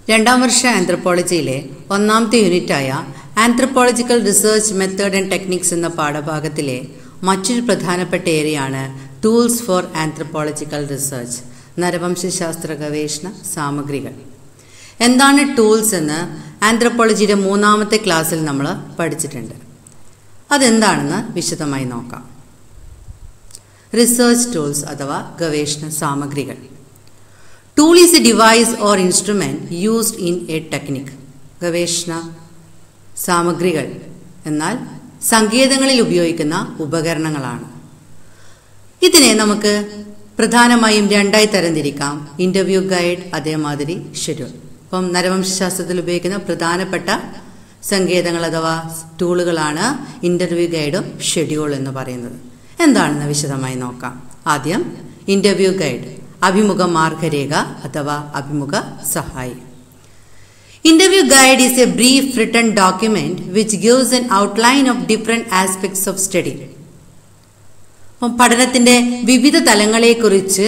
രണ്ടാം വർഷ ആന്ത്രപ്പോളജിയിലെ ഒന്നാമത്തെ യൂണിറ്റായ anthropological research method and techniques എന്ന പാഠഭാഗത്തിലെ മറ്റൊരു പ്രധാനപ്പെട്ട ഏരിയയാണ് ടൂൾസ് ഫോർ ആന്ത്രപ്പോളജിക്കൽ റിസർച്ച് നരവംശശാസ്ത്ര ഗവേഷണ സാമഗ്രികൾ എന്താണ് ടൂൾസ് എന്ന് ആന്ത്രപ്പോളജിയുടെ മൂന്നാമത്തെ ക്ലാസ്സിൽ നമ്മൾ പഠിച്ചിട്ടുണ്ട് അതെന്താണെന്ന് വിശദമായി നോക്കാം റിസർച്ച് ടൂൾസ് അഥവാ ഗവേഷണ സാമഗ്രികൾ tool is a device or instrument used in a technique ഗവേഷണ സാമഗ്രികൾ എന്നാൽ സങ്കേതങ്ങളിൽ ഉപയോഗിക്കുന്ന ഉപകരണങ്ങളാണ് ഇതിനെ നമുക്ക് പ്രധാനമായും രണ്ടായി തരംതിരിക്കാം ഇൻ്റർവ്യൂ ഗൈഡ് അതേമാതിരി ഷെഡ്യൂൾ ഇപ്പം നരവംശാസ്ത്രത്തിൽ ഉപയോഗിക്കുന്ന പ്രധാനപ്പെട്ട സങ്കേതങ്ങൾ അഥവാ ടൂളുകളാണ് ഇൻ്റർവ്യൂ ഗൈഡും ഷെഡ്യൂൾ എന്ന് പറയുന്നത് എന്താണെന്ന് വിശദമായി നോക്കാം ആദ്യം ഇൻ്റർവ്യൂ ഗൈഡ് അഭിമുഖ മാർഗരേഖ അഥവാ അഭിമുഖ സഹായി interview guide is a brief written document which gives an outline of different aspects of study അപ്പം പഠനത്തിന്റെ വിവിധ തലങ്ങളെക്കുറിച്ച്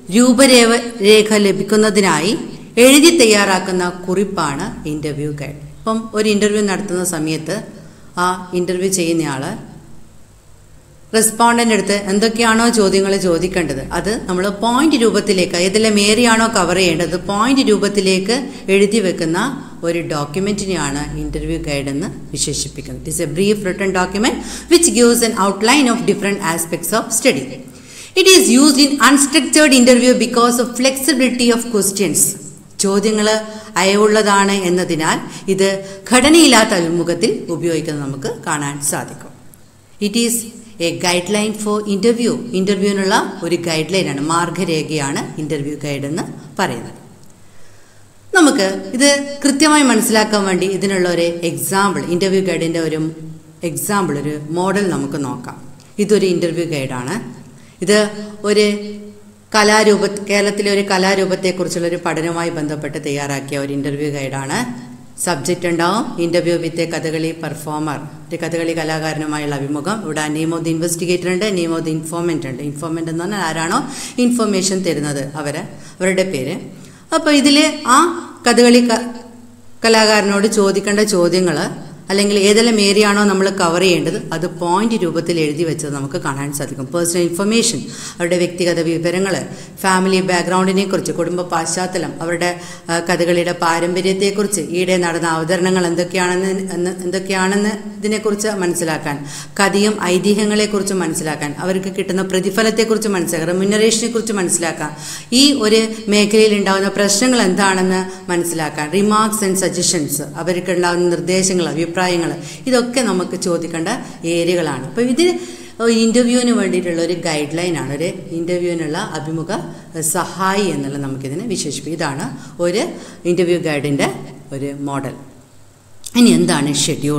രൂപരേഖ ലഭിക്കുന്നതിനായി എഴുതി തയ്യാറാക്കുന്ന കുറിപ്പാണ് ഇന്റർവ്യൂ ഗൈഡ് ഇപ്പം ഒരു ഇന്റർവ്യൂ നടത്തുന്ന സമയത്ത് ആ ഇന്റർവ്യൂ ചെയ്യുന്നയാള് റെസ്പോണ്ടൻ്റ് അടുത്ത് എന്തൊക്കെയാണോ ചോദ്യങ്ങൾ ചോദിക്കേണ്ടത് അത് നമ്മൾ പോയിന്റ് രൂപത്തിലേക്ക് ഏതെല്ലാം ഏരിയയാണോ കവർ ചെയ്യേണ്ടത് പോയിന്റ് രൂപത്തിലേക്ക് എഴുതി വെക്കുന്ന ഒരു ഡോക്യുമെന്റിനെയാണ് ഇന്റർവ്യൂ ഗൈഡ് എന്ന് വിശേഷിപ്പിക്കുന്നത് it is a brief written document which gives an outline of different aspects of study it is used in unstructured interview because of flexibility of questions ചോദ്യങ്ങൾ അയവുള്ളതാണ് എന്നതിനാൽ ഇത് ഘടനയില്ലാത്ത അഭിമുഖത്തിൽ ഉപയോഗിക്കുന്നത് നമുക്ക് കാണാൻ സാധിക്കും it is a guideline for interview ഇൻ്റർവ്യൂവിനുള്ള ഒരു ഗൈഡ് ലൈനാണ് മാർഗരേഖയാണ് ഇൻ്റർവ്യൂ ഗൈഡ് എന്ന് പറയുന്നത് നമുക്ക് ഇത് കൃത്യമായി മനസ്സിലാക്കാൻ വേണ്ടി ഇതിനുള്ള ഒരു എക്സാമ്പിൾ ഇൻ്റർവ്യൂ ഗൈഡിൻ്റെ ഒരു എക്സാമ്പിൾ ഒരു മോഡൽ നമുക്ക് നോക്കാം ഇതൊരു ഇൻ്റർവ്യൂ ഗൈഡാണ് ഇത് ഒരു കലാരൂപ കേരളത്തിലെ ഒരു കലാരൂപത്തെക്കുറിച്ചുള്ള ഒരു പഠനവുമായി ബന്ധപ്പെട്ട് തയ്യാറാക്കിയ ഒരു ഇൻ്റർവ്യൂ ഗൈഡാണ് സബ്ജക്റ്റ് ഉണ്ടാവും interview with a Kathakali performer ഒരു കഥകളി കലാകാരനുമായുള്ള അഭിമുഖം ഇവിടെ നെയിം ഓഫ് ദി ഇൻവെസ്റ്റിഗേറ്റർ ഉണ്ട് നെയിം ഓഫ് ദി ഇൻഫോർമെൻ്റ് ഉണ്ട് ഇൻഫോർമെൻ്റ് എന്ന് പറഞ്ഞാൽ ആരാണോ ഇൻഫർമേഷൻ തരുന്നത് അവരെ അവരുടെ പേര് അപ്പോൾ ഇതിൽ ആ കഥകളി കലാകാരനോട് ചോദിക്കേണ്ട ചോദ്യങ്ങൾ അല്ലെങ്കിൽ ഏതെല്ലാം ഏരിയ ആണോ നമ്മൾ കവർ ചെയ്യേണ്ടത് അത് പോയിന്റ് രൂപത്തിൽ എഴുതി വെച്ചത് നമുക്ക് കാണാൻ സാധിക്കും പേഴ്സണൽ ഇൻഫർമേഷൻ അവരുടെ വ്യക്തിഗത വിവരങ്ങൾ ഫാമിലി ബാക്ക്ഗ്രൗണ്ടിനെ കുറിച്ച് കുടുംബ പശ്ചാത്തലം അവരുടെ കഥകളിയുടെ പാരമ്പര്യത്തെക്കുറിച്ച് ഈയിടെ നടന്ന അവതരണങ്ങൾ എന്തൊക്കെയാണെന്ന് എന്തൊക്കെയാണെന്ന് ഇതിനെക്കുറിച്ച് മനസ്സിലാക്കാൻ കഥയും ഐതിഹ്യങ്ങളെക്കുറിച്ച് മനസ്സിലാക്കാൻ അവർക്ക് കിട്ടുന്ന പ്രതിഫലത്തെക്കുറിച്ച് മനസ്സിലാക്കാൻ റെമ്യൂണറേഷനെ കുറിച്ച് മനസ്സിലാക്കാൻ ഈ ഒരു മേഖലയിൽ ഉണ്ടാകുന്ന പ്രശ്നങ്ങൾ എന്താണെന്ന് മനസ്സിലാക്കാൻ റിമാർക്സ് ആൻഡ് സജഷൻസ് അവർക്ക് ഉണ്ടാകുന്ന നിർദ്ദേശങ്ങൾ അഭിപ്രായങ്ങൾ ഇതൊക്കെ നമുക്ക് ചോദിക്കേണ്ട ഏരിയകളാണ് അപ്പോൾ ഇത് ഇൻ്റർവ്യൂവിന് വേണ്ടിയിട്ടുള്ള ഒരു ഗൈഡ് ലൈനാണ് ഒരു ഇൻ്റർവ്യൂവിനുള്ള അഭിമുഖ സഹായി എന്നുള്ള നമുക്കിതിനെ വിശേഷിപ്പിക്കും ഇതാണ് ഒരു ഇൻ്റർവ്യൂ ഗൈഡിൻ്റെ ഒരു മോഡൽ ഇനി എന്താണ് ഷെഡ്യൂൾ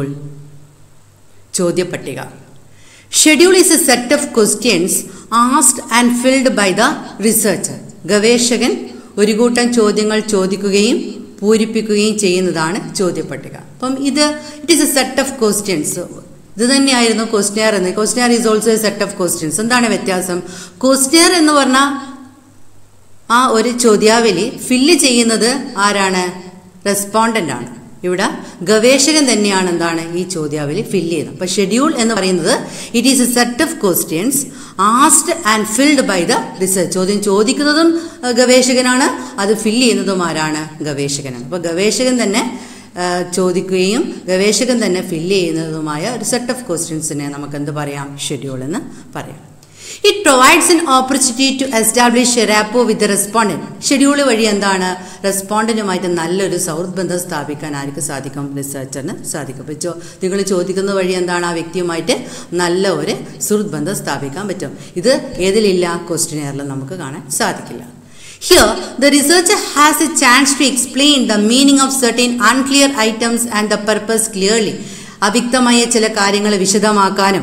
ചോദ്യപട്ടിക schedule is a set of questions asked and filled by the researcher ഗവേഷകൻ ഒരു കൂട്ടം ചോദ്യങ്ങൾ ചോദിക്കുകയും പൂരിപ്പിക്കുകയും ചെയ്യുന്നതാണ് ചോദ്യപട്ടിക അപ്പം ഇത് it is a set of questions ഇത് തന്നെയായിരുന്നു ക്വസ്റ്റ്യർ എന്ന് questionnaire is also a set of questions എന്താണ് വ്യത്യാസം ക്വസ്റ്റ്യർ എന്ന് പറഞ്ഞാൽ ആ ഒരു ചോദ്യാവലി ഫില്ല് ചെയ്യുന്നത് ആരാണ് റെസ്പോണ്ടൻ്റ് ആണ് ഇവിടെ ഗവേഷകൻ തന്നെയാണ് എന്താണ് ഈ ചോദ്യാവലി ഫില്ല് ചെയ്യുന്നത് അപ്പോൾ ഷെഡ്യൂൾ എന്ന് പറയുന്നത് it is a set of questions asked and filled by the research ചോദ്യം ചോദിക്കുന്നതും ഗവേഷകനാണ് അത് ഫില്ല് ചെയ്യുന്നതും ആരാണ് ഗവേഷകനാണ് അപ്പോൾ ഗവേഷകൻ തന്നെ ചോദിക്കുകയും ഗവേഷകൻ തന്നെ ഫില്ല് ചെയ്യുന്നതുമായ ഒരു സെറ്റ് ഓഫ് ക്വസ്റ്റ്യൻസിനെ നമുക്ക് എന്ത് പറയാം ഷെഡ്യൂൾ എന്ന് പറയാം it provides an opportunity to establish a rapport with respondent schedule വഴി എന്താണ് റെസ്പോണ്ടന്റുമായിട്ട് നല്ലൊരു സൗഹൃദ ബന്ധം സ്ഥാപിക്കാൻ ആർക്ക് സാധിക്കും റിസർച്ചറിന് സാധിക്കും ഇപ്പോൾ നിങ്ങൾ ചോദിക്കുന്നത് വഴി എന്താണ് ആ വ്യക്തിയുമായിട്ട് നല്ല ഒരു സുഹൃത്ത് ബന്ധം സ്ഥാപിക്കാൻ പറ്റും ഇത് ഏതിലില്ല ക്വസ്റ്റിനെയറിൽ നമുക്ക് കാണാൻ സാധിക്കില്ല Here, the researcher has a chance to explain the meaning of certain unclear items and the purpose clearly. അവ്യക്തമായ ചില കാര്യങ്ങൾ വിശദമാക്കാനും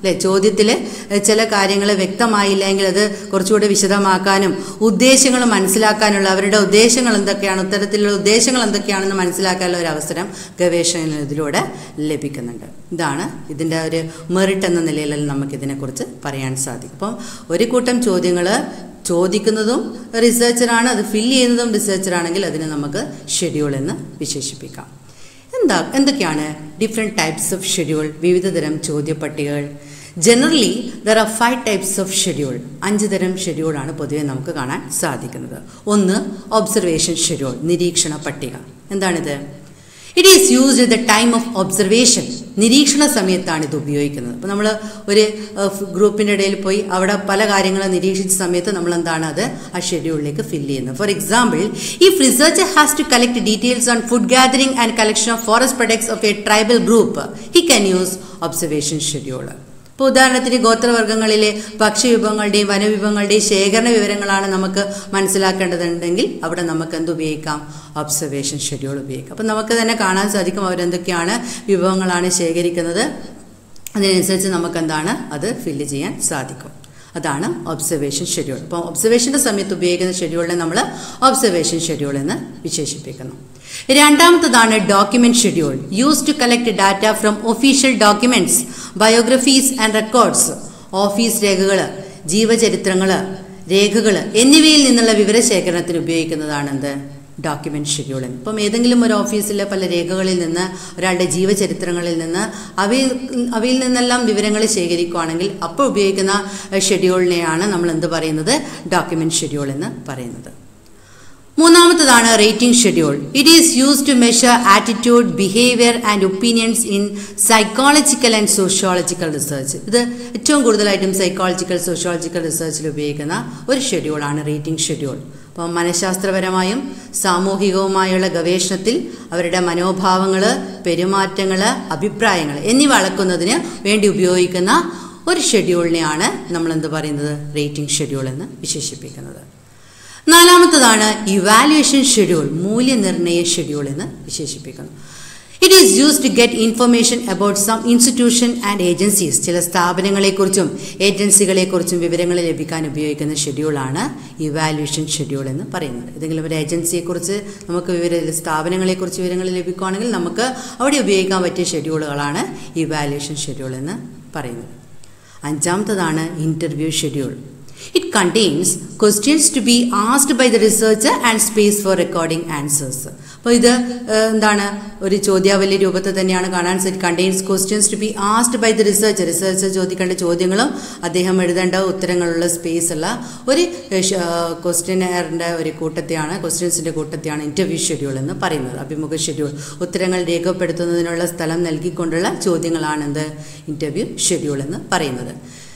അല്ലെ ചോദ്യത്തിൽ ചില കാര്യങ്ങൾ വ്യക്തമായില്ലെങ്കിൽ അത് കുറച്ചുകൂടി വിശദമാക്കാനും ഉദ്ദേശങ്ങൾ മനസ്സിലാക്കാനുള്ള അവരുടെ ഉദ്ദേശങ്ങൾ എന്തൊക്കെയാണ് ഉത്തരത്തിലുള്ള ഉദ്ദേശങ്ങൾ എന്തൊക്കെയാണെന്ന് മനസ്സിലാക്കാനുള്ള ഒരു അവസരം ഗവേഷണ ഇതിലൂടെ ലഭിക്കുന്നുണ്ട് ഇതാണ് ഇതിൻ്റെ ഒരു മെറിറ്റ് എന്ന നിലയിൽ നമുക്കിതിനെക്കുറിച്ച് പറയാൻ സാധിക്കും അപ്പം ഒരു കൂട്ടം ചോദ്യങ്ങൾ ചോദിക്കുന്നതും റിസർച്ചറാണ് അത് ഫില്ല് ചെയ്യുന്നതും റിസർച്ചറാണെങ്കിൽ അതിനെ നമുക്ക് ഷെഡ്യൂൾ എന്ന് വിശേഷിപ്പിക്കാം എന്താ എന്തൊക്കെയാണ് ഡിഫറെൻറ്റ് ടൈപ്സ് ഓഫ് ഷെഡ്യൂൾ വിവിധ തരം ചോദ്യപട്ടികകൾ generally there are five types of schedule അഞ്ച് തരം ഷെഡ്യൂളാണ് പൊതുവെ നമുക്ക് കാണാൻ സാധിക്കുന്നത് ഒന്ന് ഒബ്സർവേഷൻ ഷെഡ്യൂൾ നിരീക്ഷണ പട്ടിക എന്താണിത് it is used at the time of observation നിരീക്ഷണ സമയത്താണ് ഇത് ഉപയോഗിക്കുന്നത് അപ്പോൾ നമ്മൾ ഒരു ഗ്രൂപ്പിൻ്റെ ഇടയിൽ പോയി അവിടെ പല കാര്യങ്ങളും നിരീക്ഷിച്ച സമയത്ത് നമ്മൾ എന്താണ് അത് ആ ഷെഡ്യൂളിലേക്ക് ഫില്ല് ചെയ്യുന്നത് for example if researcher has to collect details on food gathering and collection of forest products of a tribal group he can use observation schedule ഇപ്പോൾ ഉദാഹരണത്തിന് ഗോത്രവർഗ്ഗങ്ങളിലെ ഭക്ഷ്യവിഭവങ്ങളുടെയും വനവിഭവങ്ങളുടെയും ശേഖരണ വിവരങ്ങളാണ് നമുക്ക് മനസ്സിലാക്കേണ്ടതുണ്ടെങ്കിൽ അവിടെ നമുക്ക് എന്ത് ഉപയോഗിക്കാം ഒബ്സർവേഷൻ ഷെഡ്യൂൾ ഉപയോഗിക്കാം അപ്പം നമുക്ക് തന്നെ കാണാൻ സാധിക്കും അവരെന്തൊക്കെയാണ് വിഭവങ്ങളാണ് ശേഖരിക്കുന്നത് അതിനനുസരിച്ച് നമുക്ക് എന്താണ് അത് ഫില്ല് ചെയ്യാൻ സാധിക്കും അതാണ് ഒബ്സർവേഷൻ ഷെഡ്യൂൾ അപ്പോൾ ഒബ്സർവേഷൻ്റെ സമയത്ത് ഉപയോഗിക്കുന്ന ഷെഡ്യൂളിനെ നമ്മൾ ഒബ്സർവേഷൻ ഷെഡ്യൂൾ എന്ന് വിശേഷിപ്പിക്കുന്നു രണ്ടാമത്തതാണ് document schedule use to collect data from official documents biographies and records office രേഖകൾ ജീവചരിത്രങ്ങൾ രേഖകൾ എന്നിവയിൽ നിന്നുള്ള വിവരശേഖരണത്തിന് ഉപയോഗിക്കുന്നതാണ് എന്ത് ഡോക്യുമെന്റ് ഷെഡ്യൂൾ ഇപ്പം ഏതെങ്കിലും ഒരു ഓഫീസിലെ പല രേഖകളിൽ നിന്ന് ഒരാളുടെ ജീവചരിത്രങ്ങളിൽ നിന്ന് അവയിൽ അവയിൽ നിന്നെല്ലാം വിവരങ്ങൾ ശേഖരിക്കുകയാണെങ്കിൽ അപ്പോൾ ഉപയോഗിക്കുന്ന ഷെഡ്യൂളിനെയാണ് നമ്മൾ എന്ത് പറയുന്നത് ഡോക്യുമെന്റ് ഷെഡ്യൂൾ എന്ന് പറയുന്നത് മൂന്നാമത്തതാണ് rating schedule it is use to measure attitude behaviour and opinions in psychological and sociological research ഇത് ഏറ്റവും കൂടുതലായിട്ടും സൈക്കോളജിക്കൽ സോഷ്യോളജിക്കൽ റിസർച്ചിൽ ഉപയോഗിക്കുന്ന ഒരു ഷെഡ്യൂളാണ് റേറ്റിംഗ് ഷെഡ്യൂൾ അപ്പോൾ മനഃശാസ്ത്രപരമായും സാമൂഹികവുമായുള്ള ഗവേഷണത്തിൽ അവരുടെ മനോഭാവങ്ങൾ പെരുമാറ്റങ്ങൾ അഭിപ്രായങ്ങൾ എന്നിവ അളക്കുന്നതിന് വേണ്ടി ഉപയോഗിക്കുന്ന ഒരു ഷെഡ്യൂളിനെയാണ് നമ്മൾ എന്ത് പറയുന്നത് റേറ്റിംഗ് ഷെഡ്യൂൾ എന്ന് വിശേഷിപ്പിക്കുന്നത് നാലാമത്തതാണ് ഇവാലുവേഷൻ ഷെഡ്യൂൾ മൂല്യനിർണ്ണയ ഷെഡ്യൂൾ എന്ന് വിശേഷിപ്പിക്കുന്നു it is use to get information about some institution and agencies ചില സ്ഥാപനങ്ങളെക്കുറിച്ചും ഏജൻസികളെക്കുറിച്ചും വിവരങ്ങൾ ലഭിക്കാൻ ഉപയോഗിക്കുന്ന ഷെഡ്യൂളാണ് ഇവാലുവേഷൻ ഷെഡ്യൂൾ എന്ന് പറയുന്നത് ഏതെങ്കിലും ഒരു ഏജൻസിയെക്കുറിച്ച് നമുക്ക് വിവര സ്ഥാപനങ്ങളെക്കുറിച്ച് വിവരങ്ങൾ ലഭിക്കുകയാണെങ്കിൽ നമുക്ക് അവിടെ ഉപയോഗിക്കാൻ പറ്റിയ ഷെഡ്യൂളുകളാണ് ഇവാലുവേഷൻ ഷെഡ്യൂൾ എന്ന് പറയുന്നത് അഞ്ചാമത്തതാണ് interview schedule it contains questions to be asked by the researcher and space for recording answers അപ്പോൾ ഇത് എന്താണ് ഒരു ചോദ്യാവലി രൂപത്തിൽ തന്നെയാണ് കാണാൻ സാധിക്കും contains questions to be asked by the researcher researcher ചോദിക്കേണ്ട ചോദ്യങ്ങളും അദ്ദേഹം എഴുതേണ്ട ഉത്തരങ്ങളുള്ള സ്പേസ് ഉള്ള ഒരു ക്വസ്റ്റ്യനറിൻ്റെ ഒരു കൂട്ടത്തെയാണ് ക്വസ്റ്റ്യൻസിൻ്റെ കൂട്ടത്തെയാണ് ഇൻ്റർവ്യൂ ഷെഡ്യൂൾ എന്ന് പറയുന്നത് അഭിമുഖ ഷെഡ്യൂൾ ഉത്തരങ്ങൾ രേഖപ്പെടുത്തുന്നതിനുള്ള സ്ഥലം നൽകിക്കൊണ്ടുള്ള ചോദ്യങ്ങളാണ് എന്ത് ഇൻ്റർവ്യൂ ഷെഡ്യൂൾ എന്ന് പറയുന്നത്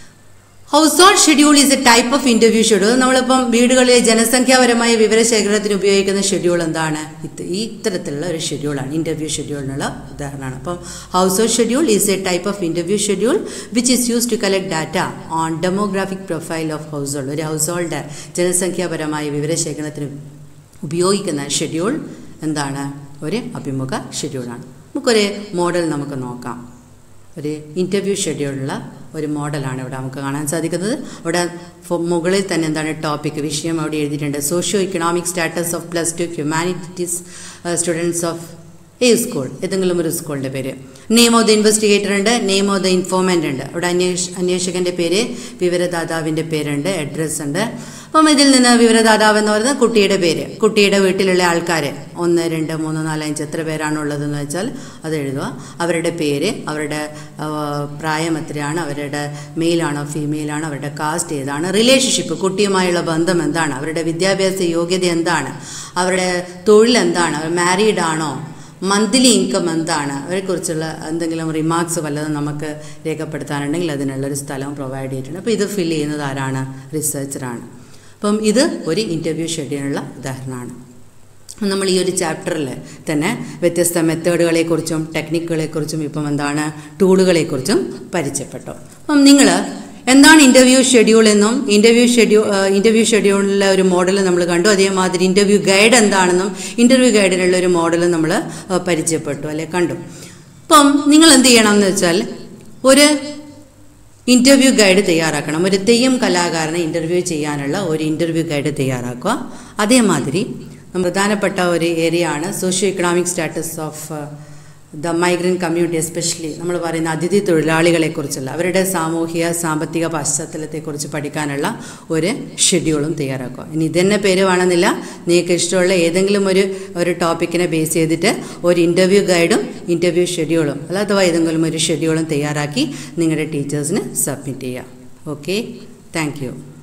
household schedule is a type of interview schedule നമ്മളിപ്പം വീടുകളിലെ ജനസംഖ്യാപരമായ വിവരശേഖരണത്തിന് ഉപയോഗിക്കുന്ന ഷെഡ്യൂൾ എന്താണ് ഇത് ഈ ഇത്തരത്തിലുള്ള ഒരു ഷെഡ്യൂളാണ് ഇന്റർവ്യൂ ഷെഡ്യൂളിനുള്ള ഉദാഹരണമാണ് അപ്പം household schedule is a type of interview schedule which is use to collect data on demographic profile of household ഒരു ഹൗസ് ഹോൾഡ് ജനസംഖ്യാപരമായ വിവരശേഖരണത്തിന് ഉപയോഗിക്കുന്ന ഷെഡ്യൂൾ എന്താണ് ഒരു അഭിമുഖ ഷെഡ്യൂളാണ് നമുക്കൊരു മോഡൽ നമുക്ക് നോക്കാം ഒരു ഇൻ്റർവ്യൂ ഷെഡ്യൂളുള്ള ഒരു മോഡലാണ് ഇവിടെ നമുക്ക് കാണാൻ സാധിക്കുന്നത് ഇവിടെ മുകളിൽ തന്നെ എന്താണ് ടോപ്പിക് വിഷയം അവിടെ എഴുതിയിട്ടുണ്ട് socio economic status of plus two humanities students of ഈ സ്കൂൾ ഏതെങ്കിലും ഒരു സ്കൂളിൻ്റെ പേര് നെയിം ഓഫ് ദ ഇൻവെസ്റ്റിഗേറ്റർ ഉണ്ട് നെയിം ഓഫ് ദ ഇൻഫോർമൻ്റ് ഉണ്ട് അവിടെ അന്വേഷ അന്വേഷകൻ്റെ പേര് വിവരദാതാവിൻ്റെ പേരുണ്ട് അഡ്രസ്സ് ഉണ്ട് അപ്പം ഇതിൽ നിന്ന് വിവരദാതാവ് എന്ന് പറയുന്നത് കുട്ടിയുടെ പേര് കുട്ടിയുടെ വീട്ടിലുള്ള ആൾക്കാർ ഒന്ന് രണ്ട് മൂന്ന് നാല് അഞ്ച് എത്ര പേരാണുള്ളതെന്ന് വെച്ചാൽ അത് എഴുതുക അവരുടെ പേര് അവരുടെ പ്രായം എത്രയാണ് അവരുടെ മെയിലാണോ ഫീമെയിലാണോ അവരുടെ കാസ്റ്റ് ഏതാണ് റിലേഷൻഷിപ്പ് കുട്ടിയുമായുള്ള ബന്ധം എന്താണ് അവരുടെ വിദ്യാഭ്യാസ യോഗ്യത എന്താണ് അവരുടെ തൊഴിൽ എന്താണ് അവർ മാരീഡ് ആണോ മന്ത്ലി ഇൻകം എന്താണ് അവരെക്കുറിച്ചുള്ള എന്തെങ്കിലും റിമാർക്സ് വല്ലതും നമുക്ക് രേഖപ്പെടുത്താനുണ്ടെങ്കിൽ അതിനുള്ളൊരു സ്ഥലം പ്രൊവൈഡ് ചെയ്തിട്ടുണ്ട് അപ്പോൾ ഇത് ഫില്ല് ചെയ്യുന്നത് ആരാണ് റിസർച്ചറാണ് അപ്പം ഇത് ഒരു ഇൻ്റർവ്യൂ ഷെഡ്യൂളിനുള്ള ഉദാഹരണമാണ് നമ്മൾ ഈ ഒരു ചാപ്റ്ററിൽ തന്നെ വ്യത്യസ്ത മെത്തേഡുകളെക്കുറിച്ചും ടെക്നിക്കുകളെക്കുറിച്ചും ഇപ്പം എന്താണ് ടൂളുകളെക്കുറിച്ചും പരിചയപ്പെട്ടു അപ്പം നിങ്ങൾ എന്താണ് ഇൻ്റർവ്യൂ ഷെഡ്യൂൾ എന്നും ഇൻ്റർവ്യൂ ഷെഡ്യൂൾ ഇൻ്റർവ്യൂ ഷെഡ്യൂളിലെ ഒരു മോഡൽ നമ്മൾ കണ്ടു അതേമാതിരി ഇൻ്റർവ്യൂ ഗൈഡ് എന്താണെന്നും ഇൻ്റർവ്യൂ ഗൈഡിനുള്ള ഒരു മോഡൽ നമ്മൾ പരിചയപ്പെട്ടു അല്ലെ കണ്ടു അപ്പം നിങ്ങൾ എന്ത് ചെയ്യണം എന്ന് വെച്ചാൽ ഒരു ഇൻ്റർവ്യൂ ഗൈഡ് തയ്യാറാക്കണം ഒരു തെയ്യം കലാകാരനെ ഇൻ്റർവ്യൂ ചെയ്യാനുള്ള ഒരു ഇൻ്റർവ്യൂ ഗൈഡ് തയ്യാറാക്കുക അതേമാതിരി പ്രധാനപ്പെട്ട ഒരു ഏരിയ ആണ് socio economic status of the migrant community especially നമ്മൾ പറയുന്ന അതിഥി തൊഴിലാളികളെക്കുറിച്ചുള്ള അവരുടെ സാമൂഹിക സാമ്പത്തിക പശ്ചാത്തലത്തെക്കുറിച്ച് പഠിക്കാനുള്ള ഒരു ഷെഡ്യൂളും തയ്യാറാക്കുക ഇനി ഇതന്നെ പേര് വേണമെന്നില്ല നിങ്ങൾക്ക് ഇഷ്ടമുള്ള ഏതെങ്കിലും ഒരു ഒരു ടോപ്പിക്കിനെ ബേസ് ചെയ്തിട്ട് ഒരു ഇൻ്റർവ്യൂ ഗൈഡും ഇൻ്റർവ്യൂ ഷെഡ്യൂളും അല്ല അഥവാ ഏതെങ്കിലും ഒരു ഷെഡ്യൂളും തയ്യാറാക്കി നിങ്ങളുടെ ടീച്ചേഴ്സിന് സബ്മിറ്റ് ചെയ്യുക ഓക്കെ താങ്ക് യു